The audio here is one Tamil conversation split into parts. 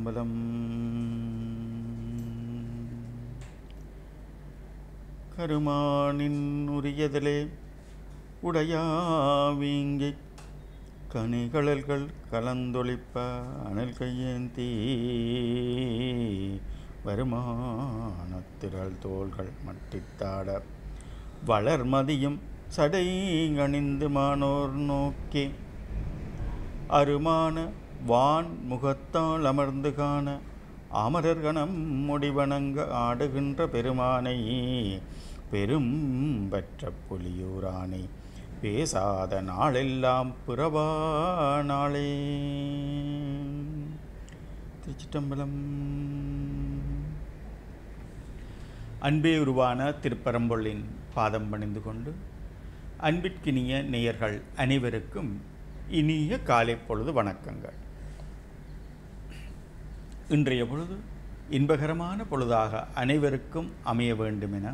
திருச்சிற்றம்பலம் கருமானின் உரியதலே உடையாவீங்கி கனிகழல்கள் கலந்தொழிப்ப அனல் கையேந்தி வருமானத்திரள் தோள்கள் மட்டித்தாட வளர்மதியும் சடைகணிந்து மானோர் நோக்கி அருமான வான் முகத்தால் அமர்ந்து காண அமரர்கணம் முடிவணங்க ஆடுகின்ற பெருமானை பெரும் பெற்ற புலியூரானை பேசாத நாளெல்லாம் பிறவா நாளே திருச்சிட்டம்பலம் அன்பே உருவான திருப்பரம்பொள்ளின் பாதம் பணிந்து கொண்டு அன்பிற்கினிய நேயர்கள் அனைவருக்கும் இனிய காலை பொழுது வணக்கங்கள் இன்றைய பொழுது இன்பகரமான பொழுதாக அனைவருக்கும் அமைய வேண்டுமென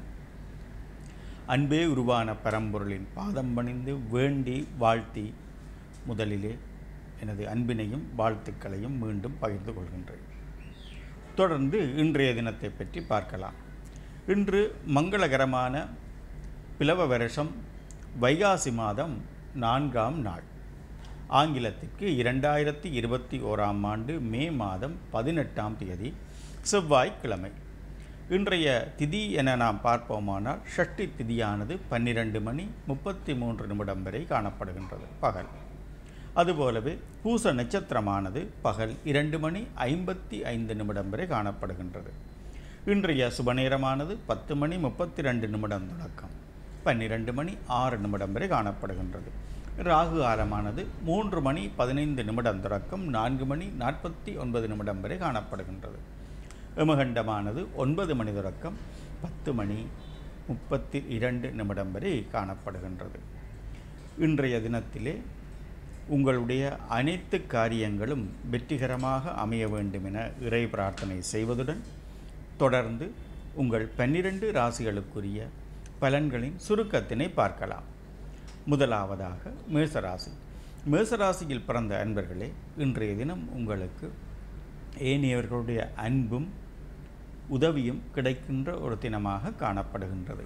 அன்பே உருவான பரம்பொருளின் பாதம் பணிந்து வேண்டி வாழ்த்தி முதலிலே எனது அன்பினையும் வாழ்த்துக்களையும் மீண்டும் பகிர்ந்து கொள்கின்றேன் தொடர்ந்து இன்றைய தினத்தை பற்றி பார்க்கலாம் இன்று மங்களகரமான பிளவ வருஷம் வைகாசி மாதம் நான்காம் நாள் ஆங்கிலத்திற்கு இரண்டாயிரத்தி இருபத்தி ஓராம் ஆண்டு மே மாதம் பதினெட்டாம் தேதி செவ்வாய்க்கிழமை இன்றைய திதி என நாம் பார்ப்போமானால் ஷஷ்டி திதியானது பன்னிரண்டு மணி முப்பத்தி மூன்று நிமிடம் வரை காணப்படுகின்றது பகல் அதுபோலவே பூச நட்சத்திரமானது பகல் இரண்டு மணி ஐம்பத்தி ஐந்து நிமிடம் வரை காணப்படுகின்றது இன்றைய சுபநேரமானது பத்து மணி முப்பத்தி ரெண்டு நிமிடம் தொடக்கம் பன்னிரண்டு மணி ஆறு நிமிடம் வரை காணப்படுகின்றது ராகு காலமானது மூன்று மணி பதினைந்து நிமிடம் தொடக்கம் நான்கு மணி நாற்பத்தி ஒன்பது நிமிடம் வரை காணப்படுகின்றது எமகண்டமானது ஒன்பது மணி தொடக்கம் பத்து மணி முப்பத்தி இரண்டு நிமிடம் வரை காணப்படுகின்றது இன்றைய தினத்திலே உங்களுடைய அனைத்து காரியங்களும் வெற்றிகரமாக அமைய வேண்டும் என இறை பிரார்த்தனை செய்வதுடன் தொடர்ந்து உங்கள் பன்னிரண்டு ராசிகளுக்குரிய பலன்களின் சுருக்கத்தினை பார்க்கலாம் முதலாவதாக மேசராசி மேசராசியில் பிறந்த அன்பர்களே இன்றைய தினம் உங்களுக்கு ஏனையவர்களுடைய அன்பும் உதவியும் கிடைக்கின்ற ஒரு தினமாக காணப்படுகின்றது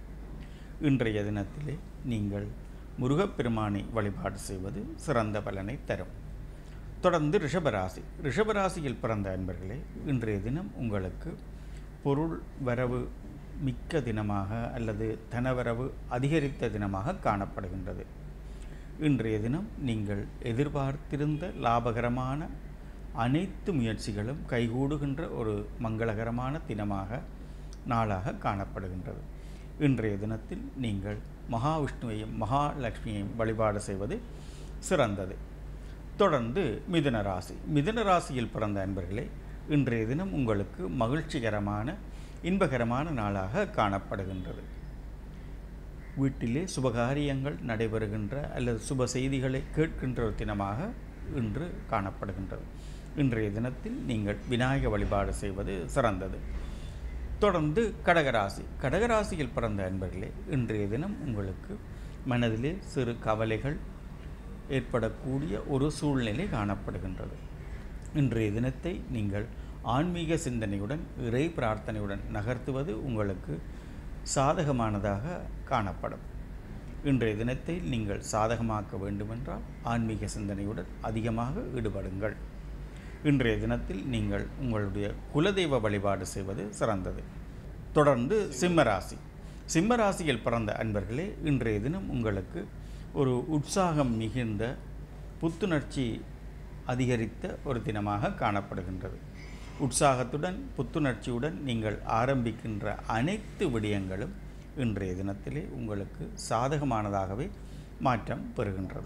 இன்றைய தினத்திலே நீங்கள் முருகப்பெருமானை வழிபாடு செய்வது சிறந்த பலனை தரும் தொடர்ந்து ரிஷபராசி ரிஷபராசியில் பிறந்த அன்பர்களே இன்றைய தினம் உங்களுக்கு பொருள் வரவு மிக்க தினமாக அல்லது தனவரவு அதிகரித்த தினமாக காணப்படுகின்றது இன்றைய தினம் நீங்கள் எதிர்பார்த்திருந்த லாபகரமான அனைத்து முயற்சிகளும் கைகூடுகின்ற ஒரு மங்களகரமான தினமாக நாளாக காணப்படுகின்றது இன்றைய தினத்தில் நீங்கள் மகாவிஷ்ணுவையும் மகாலட்சுமியையும் வழிபாடு செய்வது சிறந்தது தொடர்ந்து மிதுன ராசி மிதுன ராசியில் பிறந்த அன்பர்களே இன்றைய தினம் உங்களுக்கு மகிழ்ச்சிகரமான இன்பகரமான நாளாக காணப்படுகின்றது வீட்டிலே சுபகாரியங்கள் நடைபெறுகின்ற அல்லது சுப செய்திகளை கேட்கின்ற ஒரு தினமாக இன்று காணப்படுகின்றது இன்றைய தினத்தில் நீங்கள் விநாயக வழிபாடு செய்வது சிறந்தது தொடர்ந்து கடகராசி கடகராசியில் பிறந்த அன்பர்களே இன்றைய தினம் உங்களுக்கு மனதிலே சிறு கவலைகள் ஏற்படக்கூடிய ஒரு சூழ்நிலை காணப்படுகின்றது இன்றைய தினத்தை நீங்கள் ஆன்மீக சிந்தனையுடன் இறை பிரார்த்தனையுடன் நகர்த்துவது உங்களுக்கு சாதகமானதாக காணப்படும் இன்றைய தினத்தை நீங்கள் சாதகமாக்க வேண்டுமென்றால் ஆன்மீக சிந்தனையுடன் அதிகமாக ஈடுபடுங்கள் இன்றைய தினத்தில் நீங்கள் உங்களுடைய குலதெய்வ வழிபாடு செய்வது சிறந்தது தொடர்ந்து சிம்மராசி சிம்மராசியில் பிறந்த அன்பர்களே இன்றைய தினம் உங்களுக்கு ஒரு உற்சாகம் மிகுந்த புத்துணர்ச்சி அதிகரித்த ஒரு தினமாக காணப்படுகின்றது உற்சாகத்துடன் புத்துணர்ச்சியுடன் நீங்கள் ஆரம்பிக்கின்ற அனைத்து விடயங்களும் இன்றைய தினத்திலே உங்களுக்கு சாதகமானதாகவே மாற்றம் பெறுகின்றது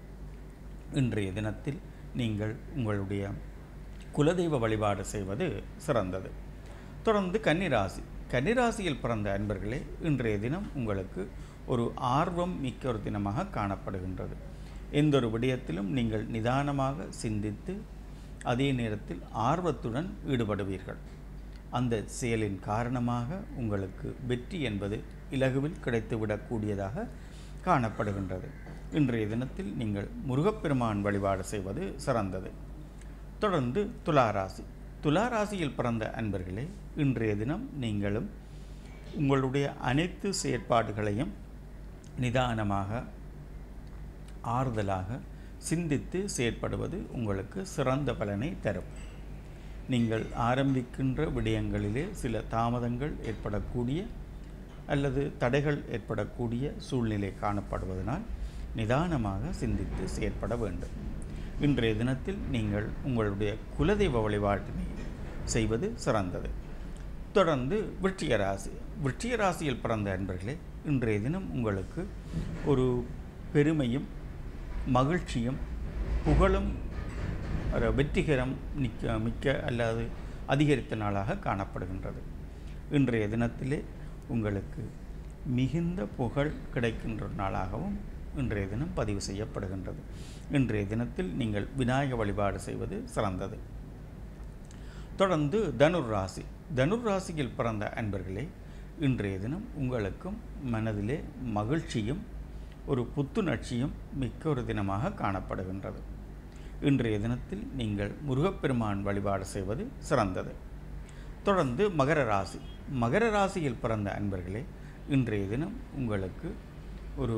இன்றைய தினத்தில் நீங்கள் உங்களுடைய குலதெய்வ வழிபாடு செய்வது சிறந்தது தொடர்ந்து கன்னிராசி கன்னிராசியில் பிறந்த அன்பர்களே இன்றைய தினம் உங்களுக்கு ஒரு ஆர்வம் மிக்க ஒரு தினமாக காணப்படுகின்றது எந்த ஒரு விடயத்திலும் நீங்கள் நிதானமாக சிந்தித்து அதே நேரத்தில் ஆர்வத்துடன் ஈடுபடுவீர்கள் அந்த செயலின் காரணமாக உங்களுக்கு வெற்றி என்பது இலகுவில் கிடைத்துவிடக்கூடியதாக காணப்படுகின்றது இன்றைய தினத்தில் நீங்கள் முருகப்பெருமான் வழிபாடு செய்வது சிறந்தது தொடர்ந்து துளாராசி துலா ராசியில் பிறந்த அன்பர்களே இன்றைய தினம் நீங்களும் உங்களுடைய அனைத்து செயற்பாடுகளையும் நிதானமாக ஆறுதலாக சிந்தித்து செயற்படுவது உங்களுக்கு சிறந்த பலனை தரும் நீங்கள் ஆரம்பிக்கின்ற விடயங்களிலே சில தாமதங்கள் ஏற்படக்கூடிய அல்லது தடைகள் ஏற்படக்கூடிய சூழ்நிலை காணப்படுவதனால் நிதானமாக சிந்தித்து செயற்பட வேண்டும் இன்றைய தினத்தில் நீங்கள் உங்களுடைய குலதெய்வ வழிபாட்டினை செய்வது சிறந்தது தொடர்ந்து விருச்சிக ராசி விருச்சிக ராசியில் பிறந்த அன்பர்களே இன்றைய தினம் உங்களுக்கு ஒரு பெருமையும் மகிழ்ச்சியும் புகழும் ஒரு வெற்றிகரம் நிக்க மிக்க அல்லது அதிகரித்த நாளாக காணப்படுகின்றது இன்றைய தினத்திலே உங்களுக்கு மிகுந்த புகழ் கிடைக்கின்ற நாளாகவும் இன்றைய தினம் பதிவு செய்யப்படுகின்றது இன்றைய தினத்தில் நீங்கள் விநாயக வழிபாடு செய்வது சிறந்தது தொடர்ந்து தனுர் ராசி தனுர் ராசியில் பிறந்த அன்பர்களே இன்றைய தினம் உங்களுக்கும் மனதிலே மகிழ்ச்சியும் ஒரு புத்துணர்ச்சியும் மிக்க ஒரு தினமாக காணப்படுகின்றது இன்றைய தினத்தில் நீங்கள் முருகப்பெருமான் வழிபாடு செய்வது சிறந்தது தொடர்ந்து மகர ராசி மகர ராசியில் பிறந்த அன்பர்களே இன்றைய தினம் உங்களுக்கு ஒரு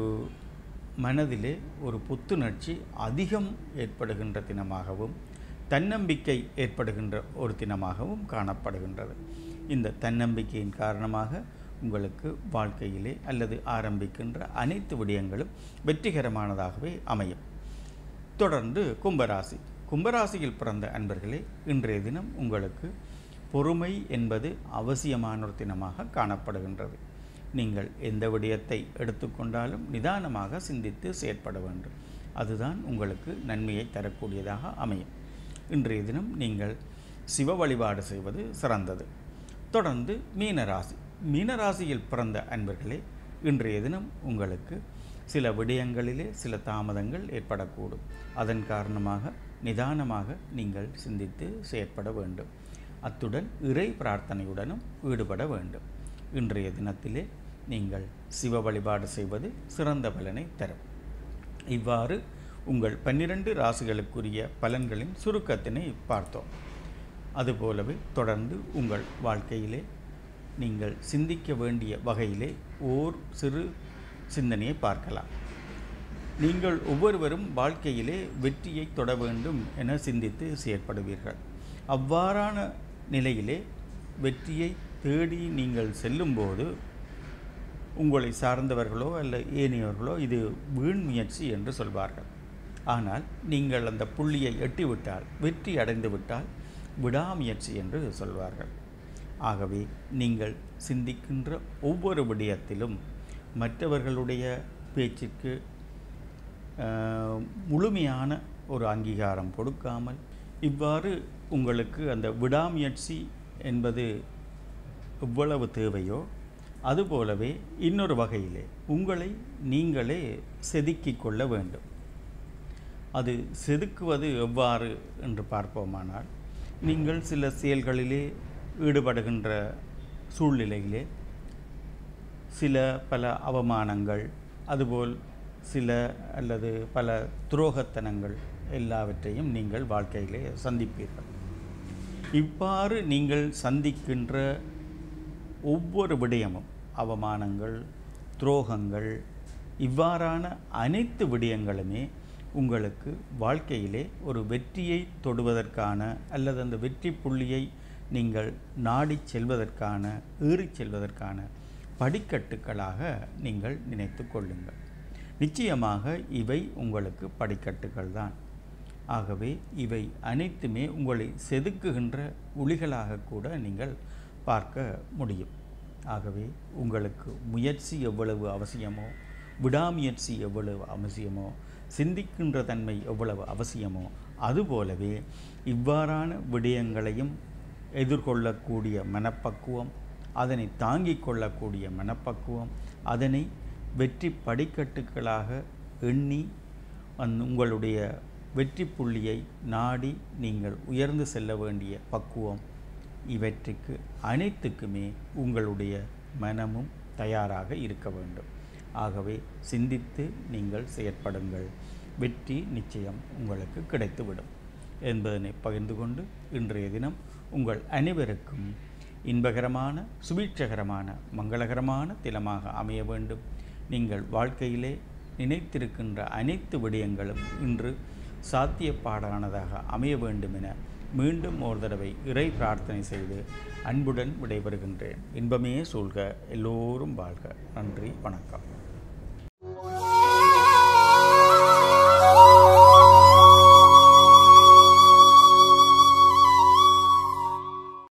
மனதிலே ஒரு புத்துணர்ச்சி அதிகம் ஏற்படுகின்ற தினமாகவும் தன்னம்பிக்கை ஏற்படுகின்ற ஒரு தினமாகவும் காணப்படுகின்றது இந்த தன்னம்பிக்கையின் காரணமாக உங்களுக்கு வாழ்க்கையிலே அல்லது ஆரம்பிக்கின்ற அனைத்து விடயங்களும் வெற்றிகரமானதாகவே அமையும் தொடர்ந்து கும்பராசி கும்பராசியில் பிறந்த அன்பர்களே இன்றைய தினம் உங்களுக்கு பொறுமை என்பது அவசியமான ஒரு தினமாக காணப்படுகின்றது நீங்கள் எந்த விடயத்தை எடுத்துக்கொண்டாலும் நிதானமாக சிந்தித்து செயற்பட வேண்டும் அதுதான் உங்களுக்கு நன்மையை தரக்கூடியதாக அமையும் இன்றைய தினம் நீங்கள் சிவ வழிபாடு செய்வது சிறந்தது தொடர்ந்து மீனராசி மீனராசியில் பிறந்த அன்பர்களே இன்றைய தினம் உங்களுக்கு சில விடயங்களிலே சில தாமதங்கள் ஏற்படக்கூடும் அதன் காரணமாக நிதானமாக நீங்கள் சிந்தித்து செயற்பட வேண்டும் அத்துடன் இறை பிரார்த்தனையுடனும் ஈடுபட வேண்டும் இன்றைய தினத்திலே நீங்கள் சிவ வழிபாடு செய்வது சிறந்த பலனை தரும் இவ்வாறு உங்கள் பன்னிரண்டு ராசிகளுக்குரிய பலன்களின் சுருக்கத்தினை பார்த்தோம் அதுபோலவே தொடர்ந்து உங்கள் வாழ்க்கையிலே நீங்கள் சிந்திக்க வேண்டிய வகையிலே ஓர் சிறு சிந்தனையை பார்க்கலாம் நீங்கள் ஒவ்வொருவரும் வாழ்க்கையிலே வெற்றியை தொட வேண்டும் என சிந்தித்து செயற்படுவீர்கள் அவ்வாறான நிலையிலே வெற்றியை தேடி நீங்கள் செல்லும்போது உங்களை சார்ந்தவர்களோ அல்ல ஏனையவர்களோ இது வீண் முயற்சி என்று சொல்வார்கள் ஆனால் நீங்கள் அந்த புள்ளியை எட்டிவிட்டால் வெற்றி அடைந்து விட்டால் விடாமுயற்சி என்று சொல்வார்கள் ஆகவே நீங்கள் சிந்திக்கின்ற ஒவ்வொரு விடயத்திலும் மற்றவர்களுடைய பேச்சுக்கு ஆஹ், முழுமையான ஒரு அங்கீகாரம் கொடுக்காமல் இவ்வாறு உங்களுக்கு அந்த விடாமுயற்சி என்பது எவ்வளவு தேவையோ அதுபோலவே இன்னொரு வகையிலே உங்களை நீங்களே செதுக்கிக் கொள்ள வேண்டும் அது செதுக்குவது எவ்வாறு என்று பார்ப்போமானால் நீங்கள் சில செயல்களிலே ஈடுபடுகின்ற சூழ்நிலையிலே சில பல அவமானங்கள் அதுபோல் சில அல்லது பல துரோகத்தனங்கள் எல்லாவற்றையும் நீங்கள் வாழ்க்கையிலே சந்திப்பீர்கள் இவ்வாறு நீங்கள் சந்திக்கின்ற ஒவ்வொரு விடயமும் அவமானங்கள் துரோகங்கள் இவ்வாறான அனைத்து விடயங்களுமே உங்களுக்கு வாழ்க்கையிலே ஒரு வெற்றியை தொடுவதற்கான அல்லது அந்த வெற்றி புள்ளியை நீங்கள் நாடிச் செல்வதற்கான ஏறிச் செல்வதற்கான படிக்கட்டுகளாக நீங்கள் நினைத்து கொள்ளுங்கள் நிச்சயமாக இவை உங்களுக்கு படிக்கட்டுகள் தான் ஆகவே இவை அனைத்துமே உங்களை செதுக்குகின்ற ஒளிகளாக கூட நீங்கள் பார்க்க முடியும் ஆகவே உங்களுக்கு முயற்சி எவ்வளவு அவசியமோ விடாமுயற்சி எவ்வளவு அவசியமோ சிந்திக்கின்ற தன்மை எவ்வளவு அவசியமோ அதுபோலவே இவ்வாறான விடயங்களையும் எதிர்கொள்ளக்கூடிய மனப்பக்குவம் அதனை தாங்கிக் கொள்ளக்கூடிய மனப்பக்குவம் அதனை வெற்றி படிக்கட்டுகளாக எண்ணி அந்த உங்களுடைய வெற்றி புள்ளியை நாடி நீங்கள் உயர்ந்து செல்ல வேண்டிய பக்குவம் இவற்றுக்கு அனைத்துக்குமே உங்களுடைய மனமும் தயாராக இருக்க வேண்டும் ஆகவே சிந்தித்து நீங்கள் செயற்படுங்கள் வெற்றி நிச்சயம் உங்களுக்கு கிடைத்துவிடும் என்பதனை பகிர்ந்து கொண்டு இன்றைய தினம் உங்கள் அனைவருக்கும் இன்பகரமான சுபீட்சகரமான மங்களகரமான தினமாக அமைய வேண்டும் நீங்கள் வாழ்க்கையிலே நினைத்திருக்கின்ற அனைத்து விடயங்களும் இன்று சாத்தியப்பாடானதாக அமைய வேண்டும் என மீண்டும் ஒரு தடவை இறை பிரார்த்தனை செய்து அன்புடன் விடைபெறுகின்றேன் இன்பமே சூழ்க எல்லோரும் வாழ்க நன்றி வணக்கம்